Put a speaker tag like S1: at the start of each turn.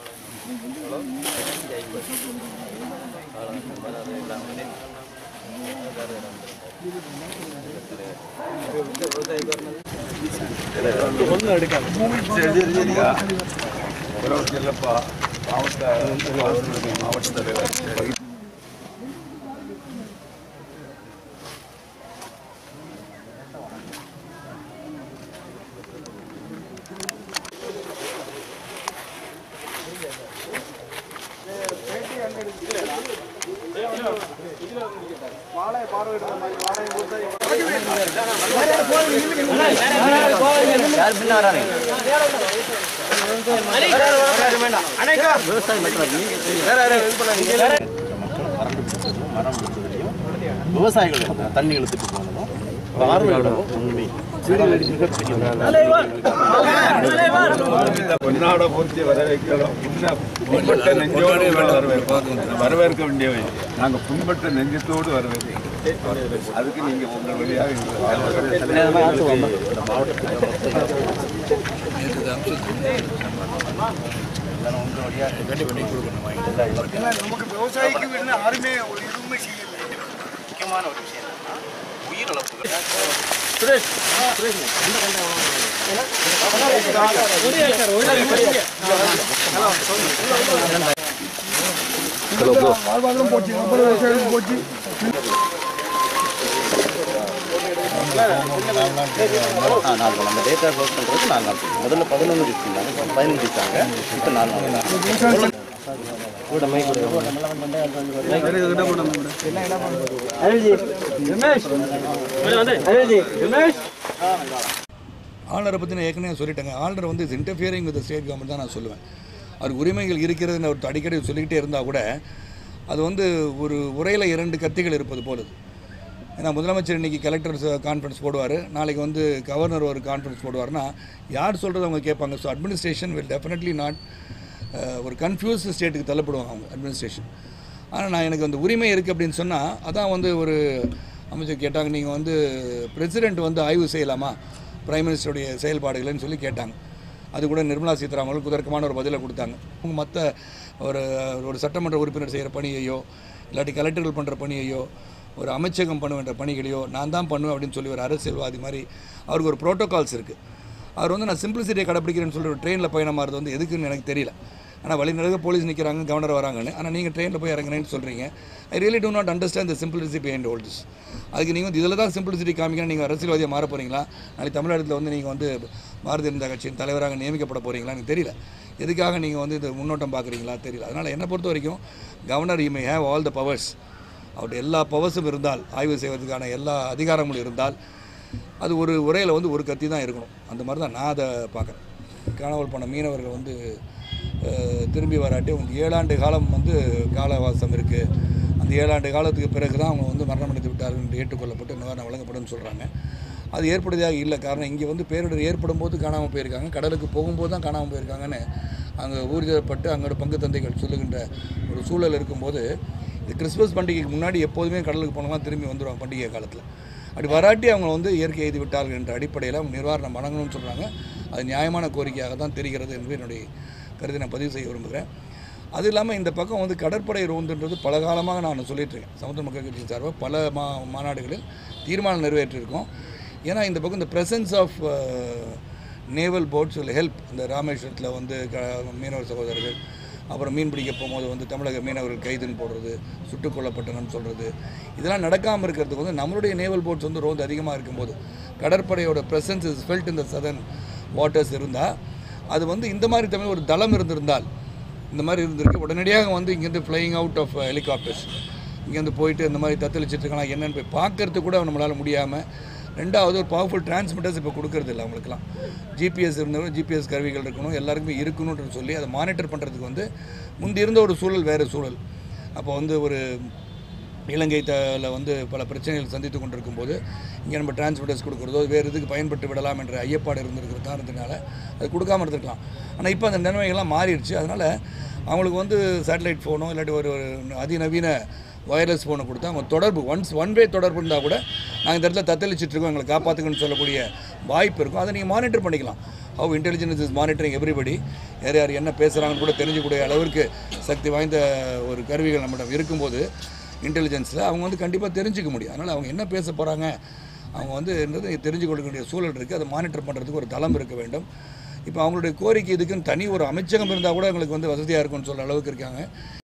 S1: இல்லப்பா மாவட்ட மாவட்ட தலைவர்
S2: விவசாயிகள் தண்ணி இழுத்துட்டு போனதும் பார்வையிடவும் உண்மை
S1: பொன்னாட பூர்த்தி வரவேற்கிறோம் புண்ண- புண்பட்ட நெஞ்சோடு உங்களை வரவேற்போம் வரவேற்க வேண்டியவை நாங்கள் புண்பட்ட நெஞ்சத்தோடு வரவேற்கிறோம் அதுக்கு நீங்க உங்கள் வழியாக எங்களை
S3: நமக்கு விவசாயிக்கு வேணும் யாருமே ஒரு எதுவுமே செய்யல
S2: முக்கியமான ஒரு விஷயம் என்னன்னா உயிரிழப்புகள்
S3: வாழ்வாதாரம் போச்சு ரொம்ப விவசாயம் போச்சு
S2: ஆ, நாலு நாள் அந்த டேட்டா க்ளோஸ் பண்ணுறதுக்கு நாலு நாள் முதல்ல பதினொன்று டிஸ்ட்ரிக்ட் பதினஞ்சு டிஸ்டாங்க இப்போ நாலு நாள் கூட மை கூட
S4: ஆளுநரை பற்றி நான் ஏற்கனவே சொல்லிட்டேங்க ஆளுநர் வந்து is interfering with state government தான் நான் சொல்லுவேன் அவருக்கு உரிமைகள் இருக்கிறதுன்னு அவர் அடிக்கடி சொல்லிக்கிட்டே இருந்தால் கூட அது வந்து ஒரு உரையில் இரண்டு கத்திகள் இருப்பது போலது ஏன்னா முதலமைச்சர் இன்றைக்கி கலெக்டர் கான்ஃபரன்ஸ் போடுவார் நாளைக்கு வந்து கவர்னர் ஒரு கான்ஃபரன்ஸ் போடுவார்னா யார் சொல்கிறது அவங்க கேட்பாங்க so administration will definitely not ஒரு கன்ஃபியூஸ் ஸ்டேட்டுக்கு தள்ளப்படுவாங்க அவங்க அட்மினிஸ்ட்ரேஷன் ஆனால் நான் எனக்கு அந்த உரிமை இருக்குது அப்படின்னு சொன்னால் அதான் வந்து ஒரு அமைச்சர் கேட்டாங்க நீங்கள் வந்து பிரசிடெண்ட் வந்து ஆய்வு செய்யலாமா பிரைம் மினிஸ்டருடைய செயல்பாடுகள்னு சொல்லி கேட்டாங்க அது கூட நிர்மலா சீதாராமன் குதர்க்கமான ஒரு பதிலை கொடுத்தாங்க அவங்க மற்ற ஒரு ஒரு சட்டமன்ற உறுப்பினர் செய்கிற பணியையோ இல்லாட்டி கலெக்டர்கள் பண்ணுற பணியையோ ஒரு அமைச்சகம் பண்ண வேண்டிய பணிகளையோ நான் தான் பண்ணுவேன் அப்படின்னு சொல்லி ஒரு அரசியல்வாதி மாதிரி அவருக்கு ஒரு ப்ரோட்டோகால்ஸ் இருக்குது அவர் வந்து நான் சிம்பிளிசிட்டியை கடைப்பிடிக்கிறேன்னு சொல்லி ஒரு ட்ரெயினில் பயணமாகிறது வந்து எதுக்குன்னு எனக்கு தெரியல ஆனால் வழி நிறைய போலீஸ் நிற்கிறாங்க கவர்னர் வராங்கன்னு ஆனால் நீங்கள் ட்ரெயினில் போய் இறங்குறேன்னு சொல்கிறீங்க I really do not understand the simplicity behind all this அதுக்கு நீங்கள் வந்து இதில் தான் சிம்பிளிசிட்டி காமிக்கணும் நீங்கள் அரசியல்வாதியாக மாற போகிறீங்களா நாளைக்கு தமிழ்நாட்டில் வந்து நீங்கள் வந்து பாரதிய ஜனதா கட்சியின் தலைவராக நியமிக்கப்பட போகிறீங்களா எனக்கு தெரியல எதுக்காக நீங்கள் வந்து இது முன்னோட்டம் பார்க்குறீங்களா தெரியல அதனால் என்னை பொறுத்த வரைக்கும் governor you may have all the powers அவருடைய எல்லா பவர்ஸும் இருந்தால் ஆய்வு செய்வதற்கான எல்லா அதிகாரங்களும் இருந்தால் அது ஒரு உரையில் வந்து ஒரு கத்தி தான் இருக்கணும் அந்த மாதிரி தான் நான் அதை பார்க்குறேன் காணாமல் போன மீனவர்கள் வந்து அஹ், திரும்பி வராட்டி உங்களுக்கு ஏழாண்டு காலம் வந்து காலவாசம் இருக்குது அந்த ஏழாண்டு காலத்துக்கு பிறகு தான் அவங்க வந்து மரணமடைந்து விட்டார்கள் என்று ஏற்றுக்கொள்ளப்பட்டு நிவாரணம் வழங்கப்படும் சொல்கிறாங்க அது ஏற்படுவதாக இல்லை காரணம் இங்கே வந்து பேரிடர் ஏற்படும் போது காணாமல் போயிருக்காங்க கடலுக்கு போகும்போது தான் காணாமல் போயிருக்காங்கன்னு அங்கே ஊர்ஜிதப்பட்டு அங்கோட பங்கு தந்தைகள் சொல்லுகின்ற ஒரு சூழல் இருக்கும்போது இது கிறிஸ்மஸ் பண்டிகைக்கு முன்னாடி எப்போதுமே கடலுக்கு போனவங்க திரும்பி வந்துடுவாங்க பண்டிகை காலத்தில் அப்படி வராட்டி அவங்க வந்து இயற்கை எய்து விட்டார்கள் என்ற அடிப்படையில் அவங்க நிவாரணம் வழங்கணும்னு சொல்கிறாங்க அது நியாயமான கோரிக்கையாக தான் தெரிகிறது என்று என்னுடைய கருத்தை நான் பதிவு செய்ய விரும்புகிறேன் அது இல்லாமல் இந்த பக்கம் வந்து கடற்படை ரோந்துன்றது பல காலமாக நான் சொல்லிட்டு இருக்கேன் சமுத்திர மக்கள் கட்சி சார்பாக பல மா மாநாடுகளில் தீர்மானம் நிறைவேற்றியிருக்கோம் ஏன்னா இந்த பக்கம் இந்த presence of naval boats will help இந்த ராமேஸ்வரத்தில் வந்து க மீனவர் சகோதரர்கள் அப்புறம் மீன் பிடிக்க போகும்போது வந்து தமிழக மீனவர்கள் கைதுன்னு போடுறது சுட்டுக் கொல்லப்பட்டனன்னு சொல்கிறது இதெல்லாம் நடக்காமல் இருக்கிறதுக்கு வந்து நம்மளுடைய நேவல் போட்ஸ் வந்து ரோந்து அதிகமாக இருக்கும்போது கடற்படையோட presence is felt in the southern waters இருந்தால் அது வந்து இந்த மாதிரி தமிழ் ஒரு தளம் இருந்திருந்தால் இந்த மாதிரி இருந்திருக்கு உடனடியாக வந்து இங்கேருந்து ஃப்ளையிங் அவுட் ஆஃப் ஹெலிகாப்டர்ஸ் இங்கேருந்து போயிட்டு இந்த மாதிரி தத்தளிச்சிட்டு இருக்கலாம் என்னன்னு போய் பார்க்கறதுக்கு கூட நம்மளால் முடியாமல் ரெண்டாவது ஒரு பவர்ஃபுல் டிரான்ஸ்மிட்டர்ஸ் இப்போ கொடுக்கறது இல்லை அவங்களுக்குலாம் ஜிபிஎஸ் இருந்தவங்க ஜிபிஎஸ் கருவிகள் இருக்கணும் எல்லாருக்குமே இருக்கணும்னு சொல்லி அதை மானிட்டர் பண்ணுறதுக்கு வந்து முந்தி இருந்த ஒரு சூழல் வேறு சூழல் அப்போ வந்து ஒரு இலங்கை தல வந்து பல பிரச்சனைகள் சந்தித்து கொண்டிருக்கும் போது இங்கே நம்ம டிரான்ஸ்மிட்டர்ஸ் கொடுக்குறதோ வேறு இதுக்கு பயன்பட்டு விடலாம் என்ற ஐயப்பாடு இருந்திருக்கிற காரணத்தினால அது கொடுக்காம இருந்திருக்கலாம் ஆனால் இப்போ அந்த நிலைமைகள்லாம் மாறிடுச்சு அதனால் அவங்களுக்கு வந்து சேட்டலைட் ஃபோனோ இல்லாட்டி ஒரு ஒரு அதிநவீன வயர்லெஸ் ஃபோனை கொடுத்தா அவங்க தொடர்பு ஒன்ஸ் ஒன் வே தொடர்பு இருந்தால் கூட நாங்கள் இந்த இடத்துல தத்தளிச்சிட்டு இருக்கோம் எங்களை காப்பாற்றுங்கன்னு சொல்லக்கூடிய வாய்ப்பு இருக்கும் அதை நீங்கள் மானிட்டர் பண்ணிக்கலாம் how intelligence is monitoring everybody யார் யார் என்ன பேசுகிறாங்கன்னு கூட தெரிஞ்சுக்கூடிய அளவிற்கு சக்தி வாய்ந்த ஒரு கருவிகள் நம்மிடம் இருக்கும்போது இன்டெலிஜென்ஸில் அவங்க வந்து கண்டிப்பாக தெரிஞ்சுக்க முடியும் அதனால் அவங்க என்ன பேச போகிறாங்க அவங்க வந்து என்னது தெரிஞ்சு கொள்ளக்கூடிய சூழல் இருக்குது அதை மானிட்டர் பண்ணுறதுக்கு ஒரு தளம் இருக்க வேண்டும் இப்போ அவங்களுடைய கோரிக்கை இதுக்குன்னு தனி ஒரு அமைச்சகம் இருந்தால் கூட எங்களுக்கு வந்து வசதியாக இருக்கும்னு சொல்கிற அளவுக்கு இருக்காங்க